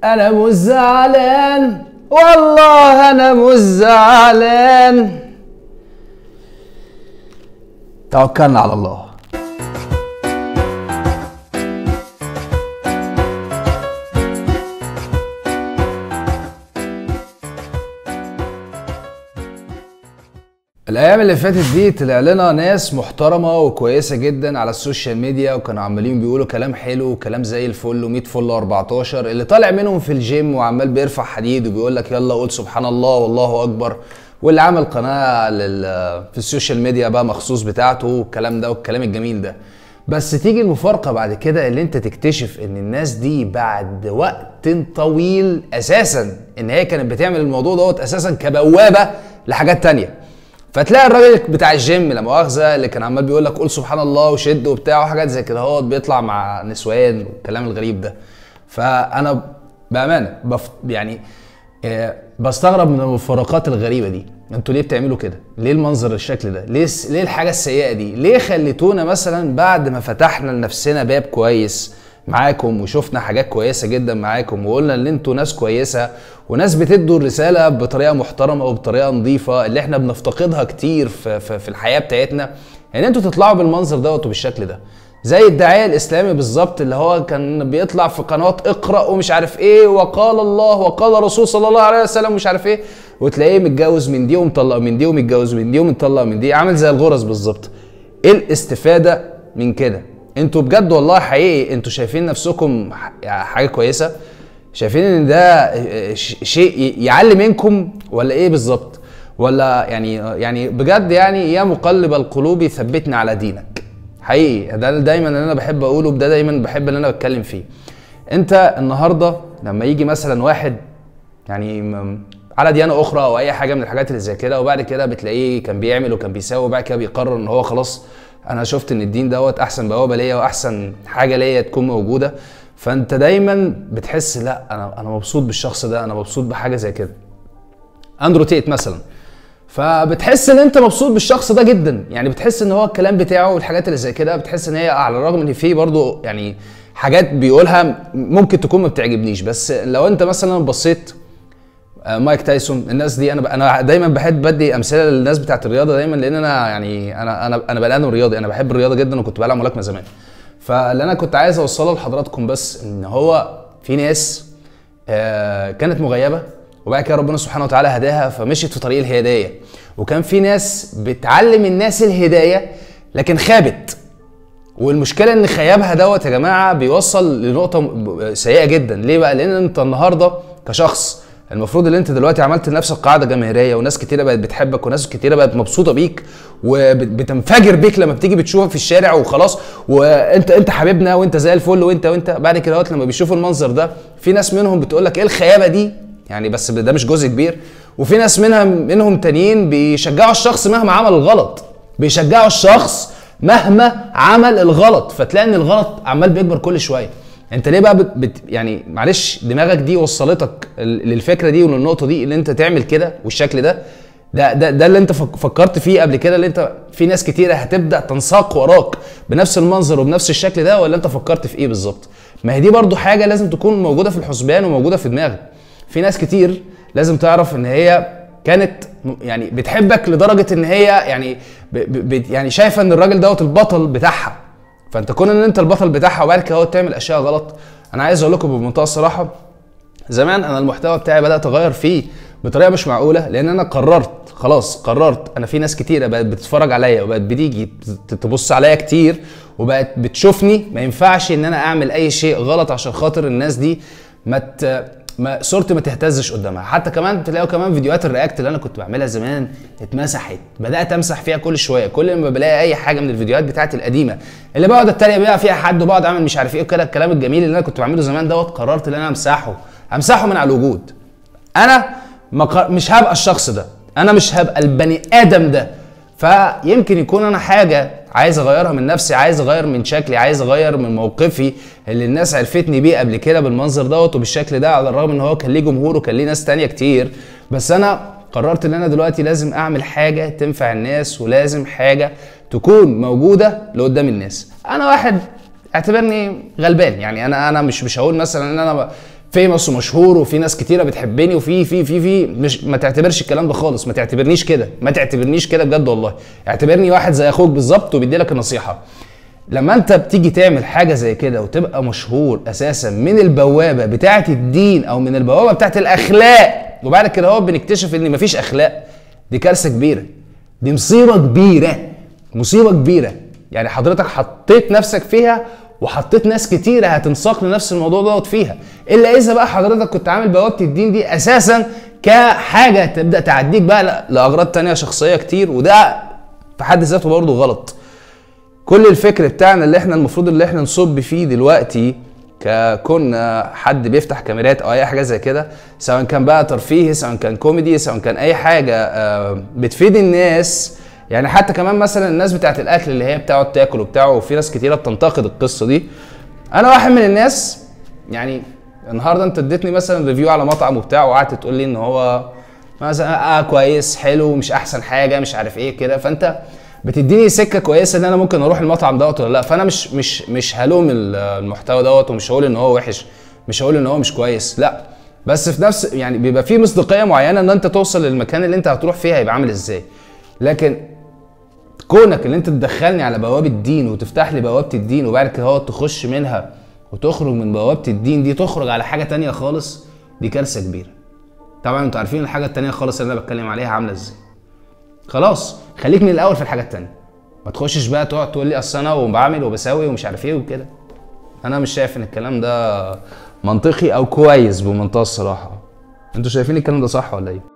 انا مش زعلان والله انا مش زعلان توكلنا على الله الايام اللي فاتت دي طلع لنا ناس محترمه وكويسه جدا على السوشيال ميديا وكانوا عمالين بيقولوا كلام حلو وكلام زي الفل و100 فل و14 اللي طالع منهم في الجيم وعمال بيرفع حديد وبيقول لك يلا قول سبحان الله والله اكبر واللي عمل قناه لل... في السوشيال ميديا بقى مخصوص بتاعته والكلام ده والكلام الجميل ده بس تيجي المفارقه بعد كده اللي انت تكتشف ان الناس دي بعد وقت طويل اساسا ان هي كانت بتعمل الموضوع دوت اساسا كبوابه لحاجات تانية فتلاقي الراجل بتاع الجيم لا مؤاخذه اللي كان عمال بيقول لك قول سبحان الله وشد وبتاع وحاجات زي كده هو بيطلع مع نسوان والكلام الغريب ده فانا بامانه بف يعني آه، بستغرب من المفارقات الغريبه دي انتوا ليه بتعملوا كده ليه المنظر الشكل ده ليه س- ليه الحاجه السيئه دي ليه خليتونا مثلا بعد ما فتحنا لنفسنا باب كويس معاكم وشفنا حاجات كويسه جدا معاكم وقلنا ان انتوا ناس كويسه وناس بتدوا الرساله بطريقه محترمه وبطريقه نظيفه اللي احنا بنفتقدها كتير في, في, في الحياه بتاعتنا ان انتوا تطلعوا بالمنظر دوت وبالشكل ده زي الداعيه الاسلامي بالظبط اللي هو كان بيطلع في قنوات اقرا ومش عارف ايه وقال الله وقال الرسول صلى الله عليه وسلم ومش عارف ايه وتلاقيه متجوز من دي ومطلق من دي ومتجوز من دي ومطلق من دي عامل زي الغرز بالظبط ايه الاستفاده من كده انتوا بجد والله حقيقي انتوا شايفين نفسكم ح- حاجه كويسه شايفين ان ده ش- شيء ي- يعلي منكم ولا ايه بالظبط ولا يعني يعني بجد يعني يا مقلب القلوب ثبتنا على دينك حقيقي ده دايما اللي انا بحب اقوله ده دايما بحب ان انا بتكلم فيه انت النهارده لما يجي مثلا واحد يعني م- على ديانه اخرى او اي حاجه من الحاجات اللي زي كده وبعد كده بتلاقيه كان بيعمل وكان بيساوي وبعد كده بيقرر ان هو خلاص انا شفت ان الدين دوت احسن بوابه ليا واحسن حاجه ليا تكون موجوده فانت دايما بتحس لا انا انا مبسوط بالشخص ده انا مبسوط بحاجه زي كده اندرو تيت مثلا فبتحس ان انت مبسوط بالشخص ده جدا يعني بتحس ان هو الكلام بتاعه والحاجات اللي زي كده بتحس ان هي على الرغم ان في برضه يعني حاجات بيقولها ممكن تكون ما بتعجبنيش بس لو انت مثلا بصيت آه، مايك تايسون الناس دي انا انا دايما بحب بدي امثله للناس بتاعت الرياضه دايما لان انا يعني انا انا انا بني ادم رياضي انا بحب الرياضه جدا وكنت بلعب ملاكمه زمان فاللي انا كنت عايز اوصله لحضراتكم بس ان هو في ناس آه، كانت مغيبه وبعد كده ربنا سبحانه وتعالى هداها فمشيت في طريق الهدايه وكان في ناس بتعلم الناس الهدايه لكن خابت والمشكله ان خيابها دوت يا جماعه بيوصل لنقطه م- سيئه جدا ليه بقى لان انت النهارده كشخص المفروض ان انت دلوقتي عملت لنفسك قاعده جماهيريه وناس كتيره بقت بتحبك وناس كتيره بقت مبسوطه بيك وبتنفجر بيك لما بتيجي بتشوفك في الشارع وخلاص وانت انت حبيبنا وانت زي الفل وانت وانت بعد كده وقت لما بيشوفوا المنظر ده في ناس منهم بتقول لك ايه الخيابه دي يعني بس ده مش جزء كبير وفي ناس منها منهم تانيين بيشجعوا الشخص مهما عمل الغلط بيشجعوا الشخص مهما عمل الغلط فتلاقي ان الغلط عمال بيكبر كل شويه انت ليه بقى بت بت يعني معلش دماغك دي وصلتك ال- للفكره دي وللنقطه دي اللي انت تعمل كده والشكل ده ده ده, ده اللي انت فك- فكرت فيه قبل كده اللي انت في ناس كتيره هتبدا تنساق وراك بنفس المنظر وبنفس الشكل ده ولا انت فكرت في ايه بالظبط ما هي دي برضو حاجه لازم تكون موجوده في الحسبان وموجوده في دماغك في ناس كتير لازم تعرف ان هي كانت م- يعني بتحبك لدرجه ان هي يعني ب ب يعني شايفه ان الراجل دوت البطل بتاعها فانت كون ان انت البطل بتاعها وبعد كده هو تعمل اشياء غلط انا عايز اقول لكم بمنتهى الصراحه زمان انا المحتوى بتاعي بدات اغير فيه بطريقه مش معقوله لان انا قررت خلاص قررت انا في ناس كتيره بقت بتتفرج عليا وبقت بتيجي ت- تبص عليا كتير وبقت بتشوفني ما ينفعش ان انا اعمل اي شيء غلط عشان خاطر الناس دي ما ت... ما صورتي ما تهتزش قدامها حتى كمان تلاقوا كمان فيديوهات الرياكت اللي انا كنت بعملها زمان اتمسحت بدات امسح فيها كل شويه كل ما بلاقي اي حاجه من الفيديوهات بتاعتي القديمه اللي بقعد اتريق بيها فيها حد وبقعد اعمل مش عارف ايه وكده الكلام الجميل اللي انا كنت بعمله زمان دوت قررت ان انا امسحه امسحه من على الوجود انا ما ق- مش هبقى الشخص ده انا مش هبقى البني ادم ده فيمكن يكون انا حاجه عايز اغيرها من نفسي عايز اغير من شكلي عايز اغير من موقفي اللي الناس عرفتني بيه قبل كده بالمنظر دوت وبالشكل ده على الرغم ان هو كان ليه جمهور وكان ليه ناس تانية كتير بس انا قررت ان انا دلوقتي لازم اعمل حاجه تنفع الناس ولازم حاجه تكون موجوده لقدام الناس انا واحد اعتبرني غلبان يعني انا انا مش مش هقول مثلا ان انا فيموس ومشهور وفي ناس كتيره بتحبني وفي في في في مش ما تعتبرش الكلام ده خالص ما تعتبرنيش كده ما تعتبرنيش كده بجد والله اعتبرني واحد زي اخوك بالظبط وبيدي لك النصيحه لما انت بتيجي تعمل حاجه زي كده وتبقى مشهور اساسا من البوابه بتاعه الدين او من البوابه بتاعه الاخلاق وبعد كده هو بنكتشف ان مفيش اخلاق دي كارثه كبيره دي مصيبه كبيره مصيبه كبيره يعني حضرتك حطيت نفسك فيها وحطيت ناس كتيره هتنساق لنفس الموضوع دوت فيها الا اذا بقى حضرتك كنت عامل بوابه الدين دي اساسا كحاجه تبدا تعديك بقى ل- لاغراض تانية شخصيه كتير وده في حد ذاته برضه غلط كل الفكر بتاعنا اللي احنا المفروض اللي احنا نصب فيه دلوقتي ككنا حد بيفتح كاميرات او اي حاجه زي كده سواء كان بقى ترفيهي سواء كان كوميدي سواء كان اي حاجه آه، بتفيد الناس يعني حتى كمان مثلا الناس بتاعت الاكل اللي هي بتقعد تاكل وبتاع وفي ناس كتيره بتنتقد القصه دي انا واحد من الناس يعني النهارده انت اديتني مثلا ريفيو على مطعم وبتاع وقعدت تقول لي ان هو مثلا اه كويس حلو مش احسن حاجه مش عارف ايه كده فانت بتديني سكه كويسه ان انا ممكن اروح المطعم دوت ولا لا فانا مش مش مش هلوم ال- المحتوى دوت ومش هقول ان هو وحش مش هقول ان هو مش كويس لا بس في نفس يعني بيبقى في مصداقيه معينه ان انت توصل للمكان اللي انت هتروح فيه هيبقى عامل ازاي لكن كونك ان انت تدخلني على بوابه الدين وتفتح لي بوابه الدين وبعد كده هو تخش منها وتخرج من بوابه الدين دي تخرج على حاجه تانية خالص دي كارثه كبيره طبعا انتوا عارفين الحاجه التانية خالص اللي انا بتكلم عليها عامله ازاي خلاص خليك من الاول في الحاجه التانية ما تخشش بقى تقعد تقول لي اصل انا وبعمل وبسوي ومش عارف ايه وكده انا مش شايف ان الكلام ده منطقي او كويس بمنتهى الصراحه انتوا شايفين الكلام ده صح ولا ايه